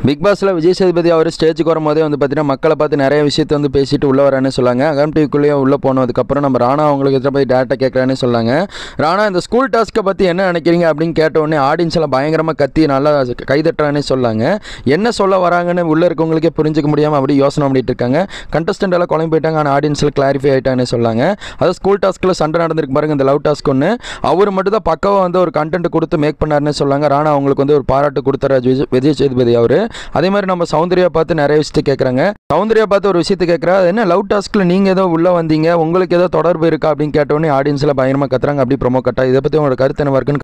big பாஸில் விஜய் சேதுபதி அவர் ஸ்டேஜுக்கு வரும்போதே வந்து பார்த்தீங்கன்னா மக்களை பார்த்து நிறைய விஷயத்தை வந்து பேசிட்டு உள்ள வரான்னு சொல்லாங்க அகம் டிவிக்குள்ளேயே உள்ளே போனதுக்கப்புறம் நம்ம ராணா அவங்களுக்கு எதிராக போய் டேரக்டாக கேட்குறான்னு சொல்லாங்க ராணா இந்த ஸ்கூல் டாஸ்க்கை பற்றி என்ன நினைக்கிறீங்க அப்படின்னு கேட்ட உடனே ஆடியன்ஸ் எல்லாம் பயங்கரமாக கத்தி நல்லா கைதட்டுறான்னு சொல்லாங்க என்ன சொல்ல வராங்கன்னு உள்ளே இருக்கவங்களுக்கே புரிஞ்சுக்க முடியாமல் அப்படி யோசனை பண்ணிட்டு இருக்காங்க கண்டஸ்டன்ட் எல்லாம் குழம்பு போயிட்டாங்க ஆனால் ஆடியன்ஸில் கிளாரிஃபை ஆகிட்டாங்கன்னு சொல்லாங்க அதாவது ஸ்கூல் டாஸ்க்கில் சண்டை நடந்திருக்கு பாருங்க இந்த லவ் டாஸ்க் ஒன்று அவர் மட்டும் தான் பக்காவாக வந்து ஒரு கண்டென்ட் கொடுத்து மேக் பண்ணாருன்னு சொல்லாங்க ராணா அவங்களுக்கு வந்து ஒரு பாராட்டு கொடுத்தாரு விஜய் விஜய் சேதுபதி அவர் அதே மாதிரி நம்ம சௌந்தர்யா பார்த்து நிறைய விஷயத்தை கேட்குறாங்க சௌந்தர்யா பார்த்து ஒரு விஷயத்தை கேட்குறா அது என்ன லவ் டாஸ்க்கில் நீங்கள் ஏதோ உள்ளே வந்தீங்க உங்களுக்கு ஏதோ தொடர்பு இருக்கா அப்படின்னு கேட்டோன்னே ஆடியன்ஸில் பயங்கரமாக கத்துறாங்க அப்படி ப்ரொமோ கட்டா இதை பற்றி உங்களோட கருத்து என்ன இருக்குன்னு